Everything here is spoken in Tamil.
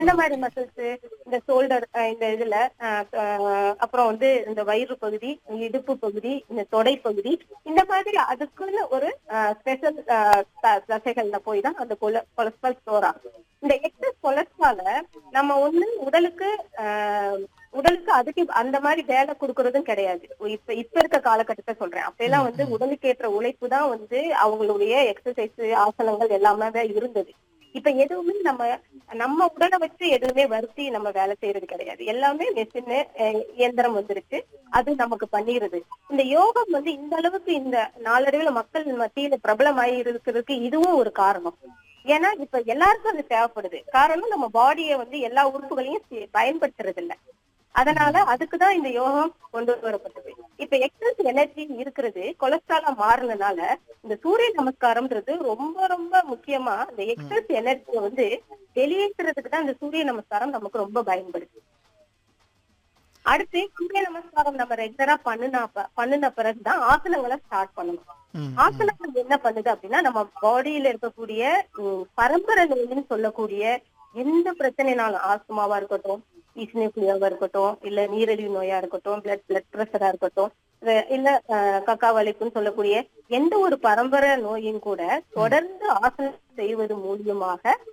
இந்த மாதிரி மசில்ஸ் இந்த ஷோல்டர் இந்த இதுல அஹ், அஹ், அப்புறம் வந்து இந்த வயிறு பகுதி இடுப்பு பகுதி இந்த தொடை பகுதி இந்த மாதிரி அதுக்குன்னு ஒரு ஸ்பெஷல் தசைகள்ல போய் தான் அந்த கொலஸ்ட்ரால் ஸ்டோர் ஆகும் இந்த எக்ஸஸ் கொலஸ்ட்ரால நம்ம ஒண்ணு உடலுக்கு ஆஹ், உடலுக்கு அதுக்கு அந்த மாதிரி வேலை கொடுக்கறதும் கிடையாது இப்ப இப்ப இருக்க காலகட்டத்தை சொல்றேன் அப்பெல்லாம் வந்து உடலுக்கு ஏற்ற உழைப்பு தான் வந்து அவங்களுடைய எக்ஸசைஸ் ஆசனங்கள் எல்லாமே தான் இருந்தது இப்ப எதுவுமே நம்ம நம்ம உடலை வச்சு எதுவுமே வருத்தி நம்ம வேலை செய்யறது கிடையாது எல்லாமே மெஷின் இயந்திரம் வந்துருச்சு அது நமக்கு பண்ணிருது இந்த யோகம் வந்து இந்த அளவுக்கு இந்த நாளடைவுல மக்கள் மத்தியில பிரபலமாயி இருக்கிறதுக்கு இதுவும் ஒரு காரணம் ஏன்னா இப்ப எல்லாருக்கும் அது தேவைப்படுது காரணம் நம்ம பாடியை வந்து எல்லா உறுப்புகளையும் சி- பயன்படுத்துறது இல்ல அதனால அதுக்குதான் இந்த யோகம் கொண்டு வரப்பட்டது இப்ப எக்ஸஸ் எனர்ஜி இருக்கிறது கொலஸ்ட்ராலா மாறினனால இந்த சூரிய நமஸ்காரம்ன்றது ரொம்ப ரொம்ப முக்கியமா இந்த எக்ஸஸ் எனர்ஜியை வந்து வெளியேற்றுறதுக்கு தான் இந்த சூரிய நமஸ்காரம் நமக்கு ரொம்ப பயன்படுது அடுத்து சூரிய நமஸ்காரம் நம்ம ரெகுலரா பண்ணுனா ப- பண்ணுன பிறகுதான் ஆசனங்களை ஸ்டார்ட் பண்ணணும் ம், ஆசனங்கள் என்ன பண்ணுது அப்படின்னா நம்ம பாடியில இருக்கக்கூடிய ம், பரம்பரை நோயின்னு சொல்லக்கூடிய எந்த பிரச்சனைனாலும் ஆஸ்துமாவா இருக்கட்டும் ஈஸ்னியா இருக்கட்டும் இல்ல நீரிழிவு நோயா இருக்கட்டும் பிளட் பிளட் பிரஷரா இருக்கட்டும் இல்ல- இல்ல அஹ், கக்கா வலிப்புன்னு சொல்லக்கூடிய எந்த ஒரு பரம்பரை நோயும் கூட தொடர்ந்து ஆசனம் செய்வது மூலியமாக